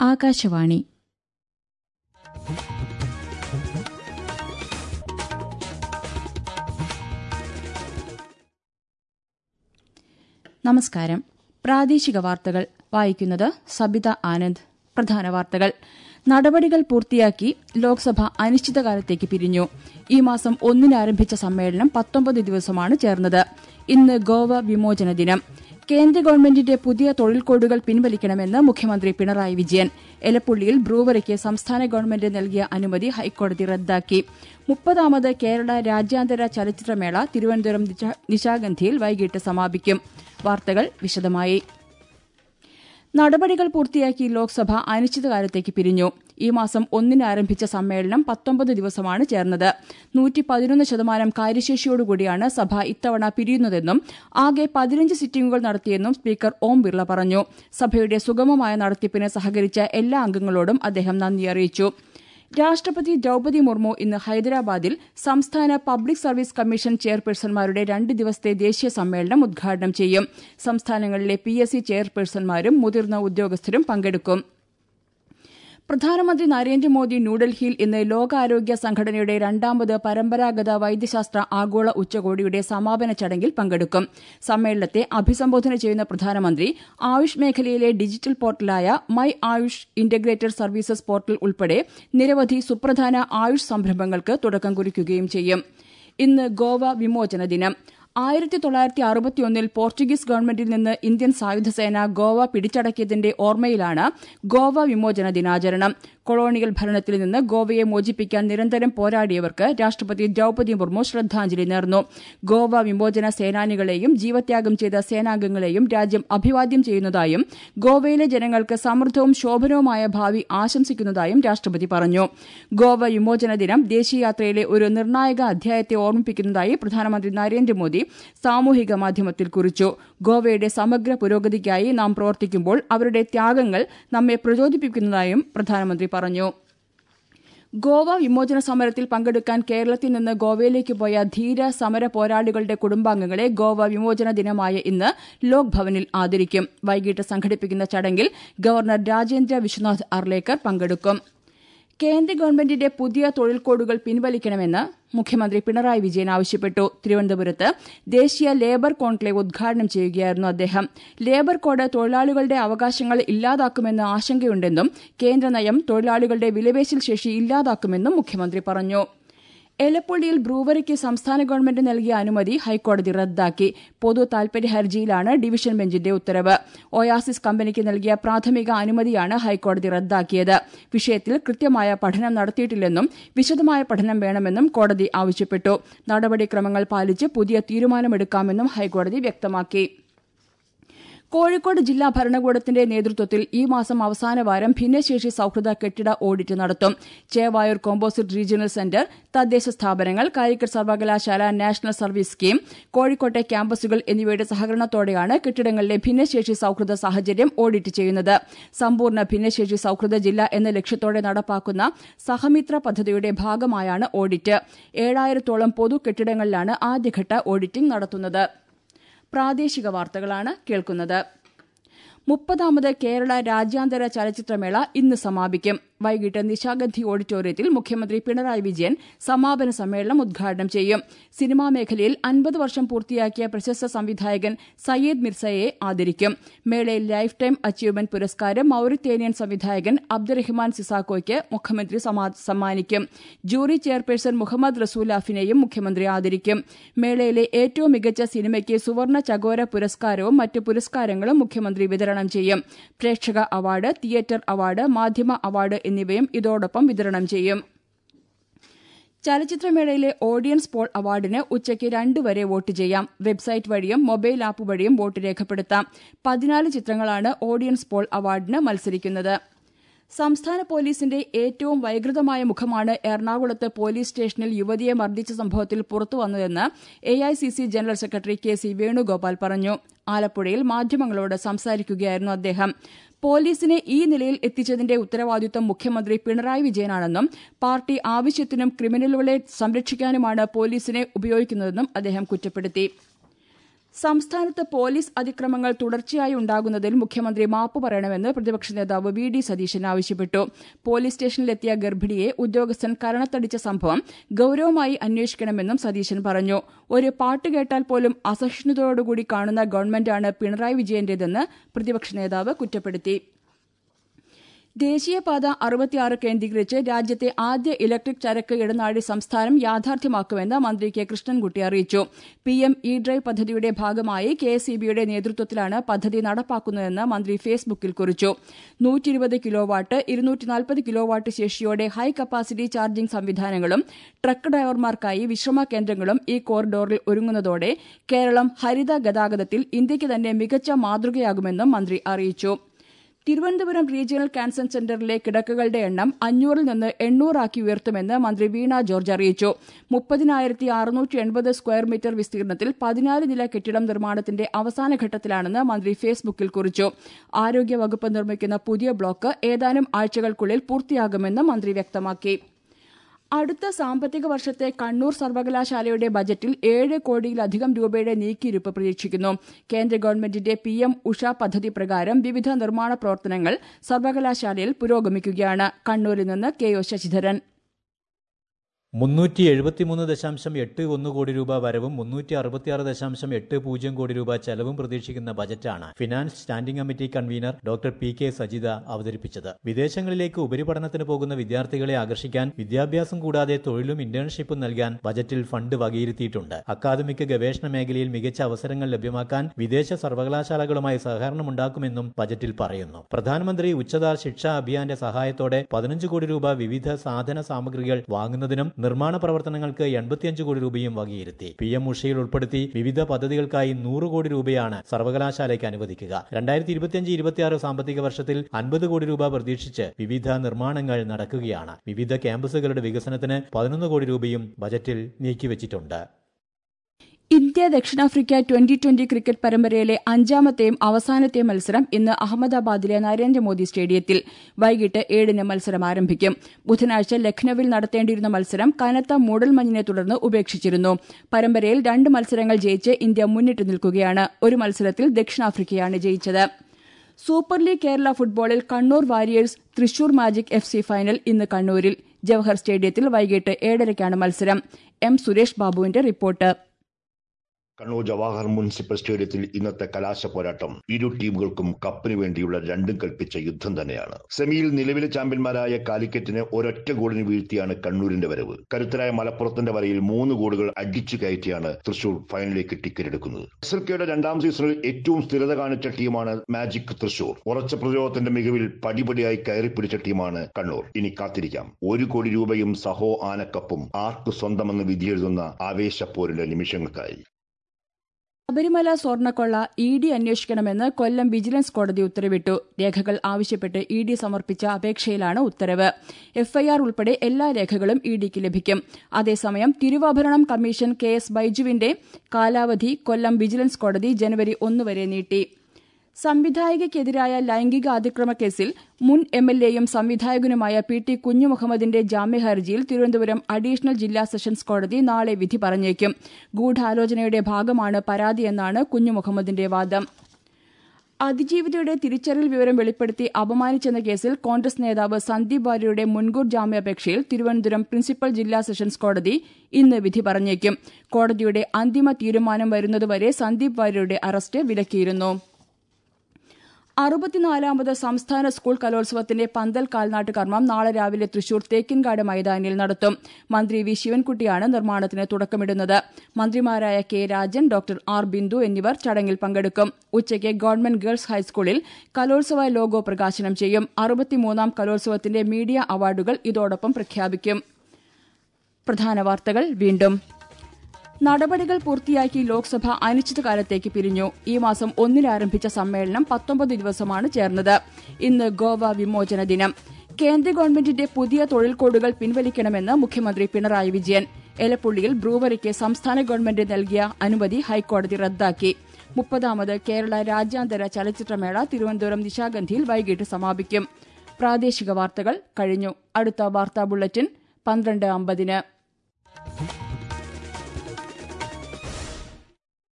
ആകാശവാണി നമസ്കാരം പ്രാദേശിക വാർത്തകൾ വായിക്കുന്നത് സബിത ആനന്ദ് പ്രധാന വാർത്തകൾ നടപടികൾ പൂർത്തിയാക്കി ലോക്സഭ അനിശ്ചിതകാലത്തേക്ക് പിരിഞ്ഞു ഈ മാസം ഒന്നിന് ആരംഭിച്ച സമ്മേളനം പത്തൊമ്പത് ദിവസമാണ് ചേർന്നത് ഇന്ന് ഗോവ വിമോചന ദിനം കേന്ദ്ര ഗവൺമെന്റിന്റെ പുതിയ തൊഴിൽ കോഡുകൾ പിൻവലിക്കണമെന്ന് മുഖ്യമന്ത്രി പിണറായി വിജയൻ എലപ്പുള്ളിയിൽ ബ്രൂവറിക്ക് സംസ്ഥാന ഗവൺമെന്റ് നൽകിയ അനുമതി ഹൈക്കോടതി റദ്ദാക്കി മുപ്പതാമത് കേരള രാജ്യാന്തര ചലച്ചിത്രമേള തിരുവനന്തപുരം നിശാഗന്ധിയിൽ വൈകിട്ട് സമാപിക്കും വാർത്തകൾ വിശദമായി നടപടികൾ പൂർത്തിയാക്കി ലോക്സഭ അനിശ്ചിതകാലത്തേക്ക് പിരിഞ്ഞു ഈ മാസം ഒന്നിന് ആരംഭിച്ച സമ്മേളനം പത്തൊമ്പത് ദിവസമാണ് ചേർന്നത് നൂറ്റി പതിനൊന്ന് ശതമാനം കാര്യശേഷിയോടുകൂടിയാണ് സഭ ഇത്തവണ പിരിയുന്നതെന്നും ആകെ പതിനഞ്ച് സിറ്റിംഗുകൾ നടത്തിയെന്നും സ്പീക്കർ ഓം ബിർള പറഞ്ഞു സഭയുടെ സുഗമമായ നടത്തിപ്പിന് സഹകരിച്ച എല്ലാ അംഗങ്ങളോടും അദ്ദേഹം നന്ദി അറിയിച്ചു രാഷ്ട്രപതി ദ്രൌപതി മുർമു ഇന്ന് ഹൈദരാബാദിൽ സംസ്ഥാന പബ്ലിക് സർവീസ് കമ്മീഷൻ ചെയർപേഴ്സൺമാരുടെ രണ്ട് ദിവസത്തെ ദേശീയ സമ്മേളനം ഉദ്ഘാടനം ചെയ്യും സംസ്ഥാനങ്ങളിലെ പി എസ് സി ചെയർപേഴ്സൺമാരും മുതിർന്ന ഉദ്യോഗസ്ഥരും പങ്കെടുക്കും പ്രധാനമന്ത്രി നരേന്ദ്രമോദി ന്യൂഡൽഹിയിൽ ഇന്ന് ലോകാരോഗ്യ സംഘടനയുടെ രണ്ടാമത് പരമ്പരാഗത വൈദ്യശാസ്ത്ര ആഗോള ഉച്ചകോടിയുടെ സമാപന ചടങ്ങിൽ പങ്കെടുക്കും സമ്മേളനത്തെ അഭിസംബോധന ചെയ്യുന്ന പ്രധാനമന്ത്രി ആയുഷ് മേഖലയിലെ ഡിജിറ്റൽ പോർട്ടലായ my Ayush integrated services portal ഉൾപ്പെടെ നിരവധി സുപ്രധാന ആയുഷ് സംരംഭങ്ങൾക്ക് തുടക്കം കുറിക്കുകയും ചെയ്യും ഇന്ന് ഗോവ വിമോചന ദിനം ആയിരത്തി തൊള്ളായിരത്തി അറുപത്തിയൊന്നിൽ പോർച്ചുഗീസ് ഗവൺമെന്റിൽ നിന്ന് ഇന്ത്യൻ സായുധസേന ഗോവ പിടിച്ചടക്കിയതിന്റെ ഓർമ്മയിലാണ് ഗോവ വിമോചന ദിനാചരണം കൊളോണിയൽ ഭരണത്തിൽ നിന്ന് ഗോവയെ മോചിപ്പിക്കാൻ നിരന്തരം പോരാടിയവർക്ക് രാഷ്ട്രപതി ദ്രൌപതി മുർമു ശ്രദ്ധാഞ്ജലി നേർന്നു ഗോവ വിമോചന സേനാനികളെയും ജീവത്യാഗം ചെയ്ത സേനാംഗങ്ങളെയും രാജ്യം അഭിവാദ്യം ചെയ്യുന്നതായും ഗോവയിലെ ജനങ്ങൾക്ക് സമൃദ്ധവും ശോഭനവുമായ ഭാവി ആശംസിക്കുന്നതായും രാഷ്ട്രപതി പറഞ്ഞു ഗോവ വിമോചന ദിനം ദേശീയയാത്രയിലെ ഒരു നിർണായക അധ്യായത്തെ ഓർമ്മിപ്പിക്കുന്നതായി പ്രധാനമന്ത്രി നരേന്ദ്രമോദി സാമൂഹിക മാധ്യമത്തിൽ കുറിച്ചു ഗോവയുടെ സമഗ്ര പുരോഗതിക്കായി നാം പ്രവർത്തിക്കുമ്പോൾ അവരുടെ ത്യാഗങ്ങൾ നമ്മെ പ്രചോദിപ്പിക്കുന്നതായും പ്രധാനമന്ത്രി പറഞ്ഞു ഗോവ വിമോചന സമരത്തിൽ പങ്കെടുക്കാൻ കേരളത്തിൽ നിന്ന് ഗോവയിലേക്ക് പോയ ധീര സമര പോരാളികളുടെ കുടുംബാംഗങ്ങളെ ഗോവ വിമോചന ദിനമായ ഇന്ന് ലോക് ഭവനിൽ ആദരിക്കും വൈകിട്ട് സംഘടിപ്പിക്കുന്ന ചടങ്ങിൽ ഗവർണർ രാജേന്ദ്ര വിശ്വനാഥ് അർലേക്കർ പങ്കെടുക്കും കേന്ദ്ര ഗവൺമെന്റിന്റെ പുതിയ തൊഴിൽ കോഡുകൾ പിൻവലിക്കണമെന്ന് മുഖ്യമന്ത്രി പിണറായി വിജയൻ ആവശ്യപ്പെട്ടു തിരുവനന്തപുരത്ത് ദേശീയ ലേബർ കോൺക്ലേവ് ഉദ്ഘാടനം ചെയ്യുകയായിരുന്നു അദ്ദേഹം ലേബർ കോഡ് തൊഴിലാളികളുടെ അവകാശങ്ങൾ ഇല്ലാതാക്കുമെന്ന് ആശങ്കയുണ്ടെന്നും കേന്ദ്ര നയം തൊഴിലാളികളുടെ വിലപേശൽ ശേഷി ഇല്ലാതാക്കുമെന്നും മുഖ്യമന്ത്രി പറഞ്ഞു എലപ്പുള്ളിയിൽ ബ്രൂവറിക്ക് സംസ്ഥാന ഗവൺമെന്റ് നൽകിയ അനുമതി ഹൈക്കോടതി റദ്ദാക്കി പൊതു താൽപര്യ ഹർജിയിലാണ് ഡിവിഷൻ ബെഞ്ചിന്റെ ഉത്തരവ് ഒയാസിസ് കമ്പനിക്ക് നൽകിയ പ്രാഥമിക അനുമതിയാണ് ഹൈക്കോടതി റദ്ദാക്കിയത് വിഷയത്തിൽ കൃത്യമായ പഠനം നടത്തിയിട്ടില്ലെന്നും വിശദമായ പഠനം വേണമെന്നും കോടതി ആവശ്യപ്പെട്ടു നടപടിക്രമങ്ങൾ പാലിച്ച് പുതിയ തീരുമാനമെടുക്കാമെന്നും ഹൈക്കോടതി വ്യക്തമാക്കി കോഴിക്കോട് ജില്ലാ ഭരണകൂടത്തിന്റെ നേതൃത്വത്തിൽ ഈ മാസം അവസാന വാരം ഭിന്നശേഷി സൌഹൃദ കെട്ടിട ഓഡിറ്റ് നടത്തും ചേവായൂർ കോമ്പോസിറ്റ് റീജിയണൽ സെന്റർ തദ്ദേശ സ്ഥാപനങ്ങൾ കാലിക്കറ്റ് സർവകലാശാല നാഷണൽ സർവീസ് സ്കീം കോഴിക്കോട്ടെ ക്യാമ്പസുകൾ എന്നിവയുടെ സഹകരണത്തോടെയാണ് കെട്ടിടങ്ങളിലെ ഭിന്നശേഷി സൌഹൃദ സാഹചര്യം ഓഡിറ്റ് ചെയ്യുന്നത് സമ്പൂർണ്ണ ഭിന്നശേഷി സൌഹൃദ ജില്ല എന്ന ലക്ഷ്യത്തോടെ നടപ്പാക്കുന്ന സഹമിത്ര പദ്ധതിയുടെ ഭാഗമായാണ് ഓഡിറ്റ് ഏഴായിരത്തോളം പൊതു കെട്ടിടങ്ങളിലാണ് ആദ്യഘട്ട ഓഡിറ്റിംഗ് നടത്തുന്നത് പ്രാദേശിക വാർത്തകളാണ് കേൾക്കുന്നത് മുപ്പതാമത് കേരള രാജ്യാന്തര ചലച്ചിത്രമേള ഇന്ന് സമാപിക്കും വൈകിട്ട് നിശാഗന്ധി ഓഡിറ്റോറിയത്തിൽ മുഖ്യമന്ത്രി പിണറായി വിജയൻ സമാപന സമ്മേളനം ഉദ്ഘാടനം ചെയ്യും സിനിമാ മേഖലയിൽ അൻപത് വർഷം പൂർത്തിയാക്കിയ പ്രശസ്ത സംവിധായകൻ സയ്യേദ് മിർസയെ ആദരിക്കും മേളയിൽ ലൈഫ് ടൈം അച്ചീവ്മെന്റ് പുരസ്കാരം മൌറിത്തേനിയൻ സംവിധായകൻ അബ്ദുറഹ്മാൻ സിസാക്കോയ്ക്ക് മുഖ്യമന്ത്രി സമ്മാനിക്കും ജൂറി ചെയർപേഴ്സൺ മുഹമ്മദ് റസൂലാഫിനെയും മുഖ്യമന്ത്രി ആദരിക്കും മേളയിലെ ഏറ്റവും മികച്ച സിനിമയ്ക്ക് സുവർണ ചകോര പുരസ്കാരവും മറ്റ് പുരസ്കാരങ്ങളും മുഖ്യമന്ത്രി വിതരണം ചെയ്യും പ്രേക്ഷക അവാർഡ് തിയേറ്റർ അവാർഡ് മാധ്യമ അവാർഡ് എന്നിവയും ഇതോടൊപ്പം വിതരണം ചെയ്യും ചലച്ചിത്രമേളയിലെ ഓഡിയൻസ് പോൾ അവാർഡിന് ഉച്ചയ്ക്ക് രണ്ട് വരെ വോട്ട് ചെയ്യാം വെബ്സൈറ്റ് വഴിയും മൊബൈൽ ആപ്പ് വഴിയും വോട്ട് രേഖപ്പെടുത്താം പതിനാല് ചിത്രങ്ങളാണ് ഓഡിയൻസ് പോൾ അവാർഡിന് മത്സരിക്കുന്നത് സംസ്ഥാന പോലീസിന്റെ ഏറ്റവും വൈകൃതമായ മുഖമാണ് എറണാകുളത്ത് പോലീസ് സ്റ്റേഷനിൽ യുവതിയെ മർദ്ദിച്ച സംഭവത്തിൽ പുറത്തുവന്നതെന്ന് AICC general secretary K C Venugopal പറഞ്ഞു ആലപ്പുഴയിൽ മാധ്യമങ്ങളോട് സംസാരിക്കുകയായിരുന്നു അദ്ദേഹം പോലീസിനെ ഈ നിലയിൽ എത്തിച്ചതിന്റെ ഉത്തരവാദിത്വം മുഖ്യമന്ത്രി പിണറായി വിജയനാണെന്നും പാർട്ടി ആവശ്യത്തിനും ക്രിമിനലുകളെ സംരക്ഷിക്കാനുമാണ് പോലീസിനെ ഉപയോഗിക്കുന്നതെന്നും അദ്ദേഹം കുറ്റപ്പെടുത്തി സംസ്ഥാനത്ത് പോലീസ് അതിക്രമങ്ങൾ തുടർച്ചയായി ഉണ്ടാകുന്നതിൽ മുഖ്യമന്ത്രി മാപ്പ് പറയണമെന്ന് പ്രതിപക്ഷ നേതാവ് വി ഡി സതീശൻ ആവശ്യപ്പെട്ടു പോലീസ് സ്റ്റേഷനിലെത്തിയ ഗർഭിണിയെ ഉദ്യോഗസ്ഥൻ കരണത്തടിച്ച സംഭവം ഗൌരവമായി അന്വേഷിക്കണമെന്നും സതീശൻ പറഞ്ഞു ഒരു പാട്ട് കേട്ടാൽ പോലും അസഹിഷ്ണുതയോടുകൂടി കാണുന്ന ഗവൺമെന്റാണ് പിണറായി വിജയന്റേതെന്ന് പ്രതിപക്ഷ നേതാവ് കുറ്റപ്പെടുത്തി ദേശീയപാത അറുപത്തിയാറ് കേന്ദ്രീകരിച്ച് രാജ്യത്തെ ആദ്യ ഇലക്ട്രിക് ചരക്ക് ഇടനാഴി സംസ്ഥാനം യാഥാർത്ഥ്യമാക്കുമെന്ന് മന്ത്രി കെ കൃഷ്ണൻകുട്ടി അറിയിച്ചു പി എം ഇ ഡ്രൈവ് പദ്ധതിയുടെ ഭാഗമായി കെ എസ് ഇ ബിയുടെ നേതൃത്വത്തിലാണ് പദ്ധതി നടപ്പാക്കുന്നതെന്ന് മന്ത്രി ഫേസ്ബുക്കിൽ കുറിച്ചു നൂറ്റിരുപത് കിലോ വാട്ട് ഇരുന്നൂറ്റിനാൽപ്പത് കിലോ വാട്ട് ശേഷിയോടെ ഹൈ കപ്പാസിറ്റി ചാർജിംഗ് സംവിധാനങ്ങളും ട്രക്ക് ഡ്രൈവർമാർക്കായി വിശ്രമ കേന്ദ്രങ്ങളും ഈ കോറിഡോറിൽ ഒരുങ്ങുന്നതോടെ കേരളം ഹരിത ഗതാഗതത്തിൽ ഇന്ത്യയ്ക്ക് തന്നെ മികച്ച മാതൃകയാകുമെന്നും മന്ത്രി അറിയിച്ചു തിരുവനന്തപുരം റീജിയണൽ ക്യാൻസർ സെന്ററിലെ കിടക്കകളുടെ എണ്ണം അഞ്ഞൂറിൽ നിന്ന് എണ്ണൂറാക്കി ഉയർത്തുമെന്ന് മന്ത്രി വീണ ജോർജ് അറിയിച്ചു മുപ്പതിനായിരത്തി അറുന്നൂറ്റി എൺപത് സ്ക്വയർ മീറ്റർ വിസ്തീർണത്തിൽ പതിനാല് നില കെട്ടിടം നിർമ്മാണത്തിന്റെ അവസാന ഘട്ടത്തിലാണെന്ന് മന്ത്രി ഫേസ്ബുക്കിൽ കുറിച്ചു ആരോഗ്യവകുപ്പ് നിർമ്മിക്കുന്ന പുതിയ ബ്ലോക്ക് ഏതാനും ആഴ്ചകൾക്കുള്ളിൽ പൂർത്തിയാകുമെന്ന് മന്ത്രി വ്യക്തമാക്കി അടുത്ത സാമ്പത്തിക വർഷത്തെ കണ്ണൂർ സർവകലാശാലയുടെ ബജറ്റിൽ ഏഴ് കോടിയിലധികം രൂപയുടെ നീക്കിയിരുപ്പ് പ്രതീക്ഷിക്കുന്നു കേന്ദ്ര ഗവൺമെന്റിന്റെ പി എം ഉഷ പദ്ധതി പ്രകാരം വിവിധ നിർമ്മാണ പ്രവർത്തനങ്ങൾ സർവകലാശാലയിൽ പുരോഗമിക്കുകയാണ് കണ്ണൂരിൽ നിന്ന് കെ ഒ ശശിധരൻ മുന്നൂറ്റി എഴുപത്തിമൂന്ന് ദശാംശം എട്ട് ഒന്ന് കോടി രൂപ വരവും മുന്നൂറ്റി അറുപത്തിയാറ് ദശാംശം എട്ട് പൂജ്യം കോടി രൂപ ചെലവും പ്രതീക്ഷിക്കുന്ന ബജറ്റാണ് finance standing committee convener doctor P K Sajitha അവതരിപ്പിച്ചത് വിദേശങ്ങളിലേക്ക് ഉപരിപഠനത്തിന് പോകുന്ന വിദ്യാർത്ഥികളെ ആകർഷിക്കാൻ വിദ്യാഭ്യാസം കൂടാതെ തൊഴിലും ഇന്റേൺഷിപ്പും നൽകാൻ ബജറ്റിൽ ഫണ്ട് വകയിരുത്തിയിട്ടുണ്ട് അക്കാദമിക് ഗവേഷണ മേഖലയിൽ മികച്ച അവസരങ്ങൾ ലഭ്യമാക്കാൻ വിദേശ സർവകലാശാലകളുമായി സഹകരണമുണ്ടാക്കുമെന്നും ബജറ്റിൽ പറയുന്നു പ്രധാനമന്ത്രി ഉച്ചതാർ ശിക്ഷാ അഭിയാന്റെ സഹായത്തോടെ പതിനഞ്ച് കോടി രൂപ വിവിധ സാധന സാമഗ്രികൾ വാങ്ങുന്നതിനും നിർമ്മാണ പ്രവർത്തനങ്ങൾക്ക് എൺപത്തിയഞ്ച് കോടി രൂപയും വകയിരുത്തി പി എം ഉഷയിൽ ഉൾപ്പെടുത്തി വിവിധ പദ്ധതികൾക്കായി നൂറ് കോടി രൂപയാണ് സർവകലാശാലയ്ക്ക് അനുവദിക്കുക രണ്ടായിരത്തി ഇരുപത്തിയഞ്ച് ഇരുപത്തിയാറ് സാമ്പത്തിക വർഷത്തിൽ അൻപത് കോടി രൂപ പ്രതീക്ഷിച്ച് വിവിധ നിർമ്മാണങ്ങൾ നടക്കുകയാണ് വിവിധ ക്യാമ്പസുകളുടെ വികസനത്തിന് പതിനൊന്ന് കോടി രൂപയും ബജറ്റിൽ നീക്കിവച്ചിട്ടുണ്ട് ഇന്ത്യ ദക്ഷിണാഫ്രിക്ക ട്വന്റി ട്വന്റി ക്രിക്കറ്റ് പരമ്പരയിലെ അഞ്ചാമത്തെയും അവസാനത്തെയും മത്സരം ഇന്ന് അഹമ്മദാബാദിലെ നരേന്ദ്രമോദി സ്റ്റേഡിയത്തിൽ വൈകിട്ട് ഏഴിന് മത്സരം ആരംഭിക്കും ബുധനാഴ്ച ലക്നൌവിൽ നടത്തേണ്ടിയിരുന്ന മത്സരം കനത്ത മൂടൽമഞ്ഞിനെ തുടർന്ന് ഉപേക്ഷിച്ചിരുന്നു പരമ്പരയിൽ രണ്ട് മത്സരങ്ങൾ ജയിച്ച് ഇന്ത്യ മുന്നിട്ട് നിൽക്കുകയാണ് ഒരു മത്സരത്തിൽ ദക്ഷിണാഫ്രിക്കയാണ് ജയിച്ചത് സൂപ്പർ ലീഗ് കേരള ഫുട്ബോളിൽ Kannur warriors Thrissur magic F C final ഇന്ന് കണ്ണൂരിൽ ജവഹർ സ്റ്റേഡിയത്തിൽ വൈകിട്ട് ഏഴരയ്ക്കാണ് മത്സരം എം സുരേഷ് ബാബുവിന്റെ റിപ്പോർട്ട് കണ്ണൂർ ജവാഹർ മുനിസിപ്പൽ സ്റ്റേഡിയത്തിൽ ഇന്നത്തെ കലാശ പോരാട്ടം ഇരു ടീമുകൾക്കും കപ്പിന് വേണ്ടിയുള്ള രണ്ടും കൽപ്പിച്ച യുദ്ധം തന്നെയാണ് സെമിയിൽ നിലവിലെ ചാമ്പ്യന്മാരായ കാലിക്കറ്റിന് ഒരൊറ്റ ഗോളിന് വീഴ്ത്തിയാണ് കണ്ണൂരിന്റെ വരവ് കരുത്തരായ മലപ്പുറത്തിന്റെ വരയിൽ മൂന്ന് ഗോളുകൾ അടിച്ചു കയറ്റിയാണ് തൃശൂർ ഫൈനലിലേക്ക് ടിക്കറ്റ് എടുക്കുന്നത് എസ് എൽ കെയുടെ രണ്ടാം സീസണിൽ ഏറ്റവും സ്ഥിരത കാണിച്ച ടീമാണ് മാജിക് തൃശൂർ ഉറച്ച പ്രതിരോധത്തിന്റെ മികവിൽ പടിപടിയായി കയറിപ്പിടിച്ച ടീമാണ് കണ്ണൂർ ഇനി കാത്തിരിക്കാം ഒരു കോടി രൂപയും സഹോ ആനക്കപ്പും ആർക്ക് സ്വന്തമെന്ന് വിധിയെഴുതുന്ന ആവേശപ്പോരിന്റെ നിമിഷങ്ങൾക്കായി ശബരിമല സ്വർണ്ണക്കൊള്ള ഇ ഡി അന്വേഷിക്കണമെന്ന് കൊല്ലം വിജിലൻസ് കോടതി ഉത്തരവിട്ടു രേഖകൾ ആവശ്യപ്പെട്ട് ഇ ഡി സമർപ്പിച്ച അപേക്ഷയിലാണ് ഉത്തരവ് എഫ്ഐആർ ഉൾപ്പെടെ എല്ലാ രേഖകളും ഇ ഡിക്ക് ലഭിക്കും അതേസമയം തിരുവാഭരണം കമ്മീഷൻ കെ എസ് ബൈജുവിന്റെ കാലാവധി കൊല്ലം വിജിലൻസ് കോടതി ജനുവരി ഒന്ന് വരെ നീട്ടി സംവിധായകയ്ക്കെതിരായ ലൈംഗിക അതിക്രമ കേസിൽ മുൻ എം എൽ എയും സംവിധായകനുമായ പി ടി കുഞ്ഞുമുഹമ്മദിന്റെ ജാമ്യഹർജിയിൽ തിരുവനന്തപുരം അഡീഷണൽ ജില്ലാ സെഷൻസ് കോടതി നാളെ വിധി പറഞ്ഞേക്കും ഗൂഢാലോചനയുടെ ഭാഗമാണ് പരാതിയെന്നാണ് കുഞ്ഞുമുഹമ്മദിന്റെ വാദം അതിജീവിതയുടെ തിരിച്ചറിയൽ വിവരം വെളിപ്പെടുത്തി അപമാനിച്ചെന്ന കേസിൽ കോൺഗ്രസ് നേതാവ് സന്ദീപ് വാര്യരുടെ മുൻകൂർ ജാമ്യാപേക്ഷയിൽ തിരുവനന്തപുരം പ്രിൻസിപ്പൽ ജില്ലാ സെഷൻസ് കോടതി ഇന്ന് വിധി പറഞ്ഞേക്കും കോടതിയുടെ അന്തിമ തീരുമാനം വരുന്നതുവരെ സന്ദീപ് വാര്യരുടെ അറസ്റ്റ് വിലക്കിയിരുന്നു അറുപത്തിനാലാമത് സംസ്ഥാന സ്കൂൾ കലോത്സവത്തിന്റെ പന്തൽ കാൽനാട്ട് കർമ്മം നാളെ രാവിലെ തൃശൂർ തേക്കിൻകാട് മൈതാനിയിൽ നടത്തും മന്ത്രി വി ശിവൻകുട്ടിയാണ് നിർമ്മാണത്തിന് തുടക്കമിടുന്നത് മന്ത്രിമാരായ K Rajan doctor R Bindu എന്നിവർ ചടങ്ങിൽ പങ്കെടുക്കും ഉച്ചയ്ക്ക് ഗവൺമെന്റ് ഗേൾസ് ഹൈസ്കൂളിൽ കലോത്സവ ലോഗോ പ്രകാശനം ചെയ്യും അറുപത്തിമൂന്നാം കലോത്സവത്തിന്റെ മീഡിയ അവാർഡുകൾ ഇതോടൊപ്പം പ്രഖ്യാപിക്കും പ്രധാന വാർത്തകൾ വീണ്ടും നടപടികൾ പൂർത്തിയാക്കി ലോക്സഭ അനിശ്ചിതകാലത്തേക്ക് പിരിഞ്ഞു ഈ മാസം ഒന്നിന് ആരംഭിച്ച സമ്മേളനം പത്തൊമ്പത് ദിവസമാണ് ചേർന്നത് ഇന്ന് ഗോവ വിമോചന ദിനം കേന്ദ്ര ഗവൺമെന്റിന്റെ പുതിയ തൊഴിൽ കോഡുകൾ പിൻവലിക്കണമെന്ന് മുഖ്യമന്ത്രി പിണറായി വിജയൻ എലപ്പുള്ളിയിൽ ബ്രൂവറിക്ക് സംസ്ഥാന ഗവൺമെന്റ് നൽകിയ അനുമതി ഹൈക്കോടതി റദ്ദാക്കി മുപ്പതാമത് കേരള രാജ്യാന്തര ചലച്ചിത്രമേള തിരുവനന്തപുരം നിശാഗന്ധിയിൽ വൈകിട്ട് സമാപിക്കും പ്രാദേശിക വാർത്തകൾ കഴിഞ്ഞു അടുത്ത വാർത്താ ബുള്ളറ്റിൻ പന്ത്രണ്ട് അമ്പതിന്